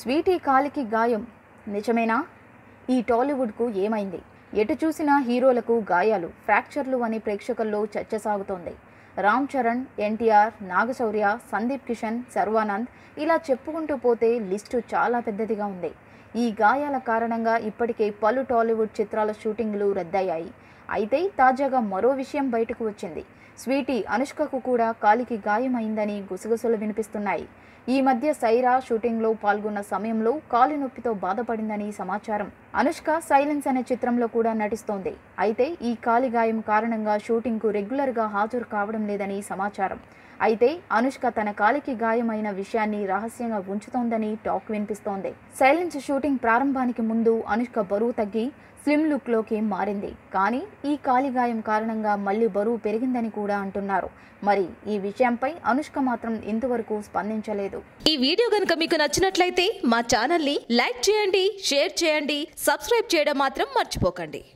Sweety కాలికి గాయం నిజమేనా ఈ టాలీవుడ్కు ఏమైంది ఎటు చూసినా హీరోలకు గాయాలు ఫ్రాక్చర్లు అని ప్రేక్షకుల్లో చర్చ సాగుతోంది రామ్ చరణ్ ఎన్టీఆర్ నాగశౌర్య సందీప్ కిషన్ సర్వానంద్ ఇలా చెప్పుకుంటూ పోతే లిస్టు చాలా పెద్దదిగా ఉంది ఈ గాయాల కారణంగా ఇప్పటికే పలు టాలీవుడ్ చిత్రాల షూటింగ్లు రద్దయ్యాయి అయితే తాజాగా మరో విషయం బయటకు వచ్చింది స్వీటీ అనుష్కకు కూడా కాలికి గాయమైందని గుసగుసలు వినిపిస్తున్నాయి ఈ మధ్య సైరా షూటింగ్లో పాల్గొన్న సమయంలో కాలు నొప్పితో బాధపడిందని సమాచారం అనుష్క సైలెన్స్ అనే చిత్రంలో కూడా నటిస్తోంది అయితే ఈ కాలి గాయం కారణంగా షూటింగ్కు రెగ్యులర్గా హాజరు కావడం లేదని సమాచారం అయితే అనుష్క తన కాలికి గాయమైన విషయాన్ని రహస్యంగా ఉంచుతోందని టాక్ వినిపిస్తోంది సైలెన్స్ షూటింగ్ ప్రారంభానికి ముందు అనుష్క బరువు తగ్గి స్లిమ్ లుక్లోకి మారింది కానీ ఈ కాలి గాయం కారణంగా మళ్ళీ బరువు పెరిగిందని కూడా అంటున్నారు మరి ఈ విషయంపై అనుష్క మాత్రం ఇంతవరకు స్పందించలేదు ఈ వీడియో గనుక మీకు నచ్చినట్లయితే మా ఛానల్ని లైక్ చేయండి షేర్ చేయండి సబ్స్క్రైబ్ చేయడం మాత్రం మర్చిపోకండి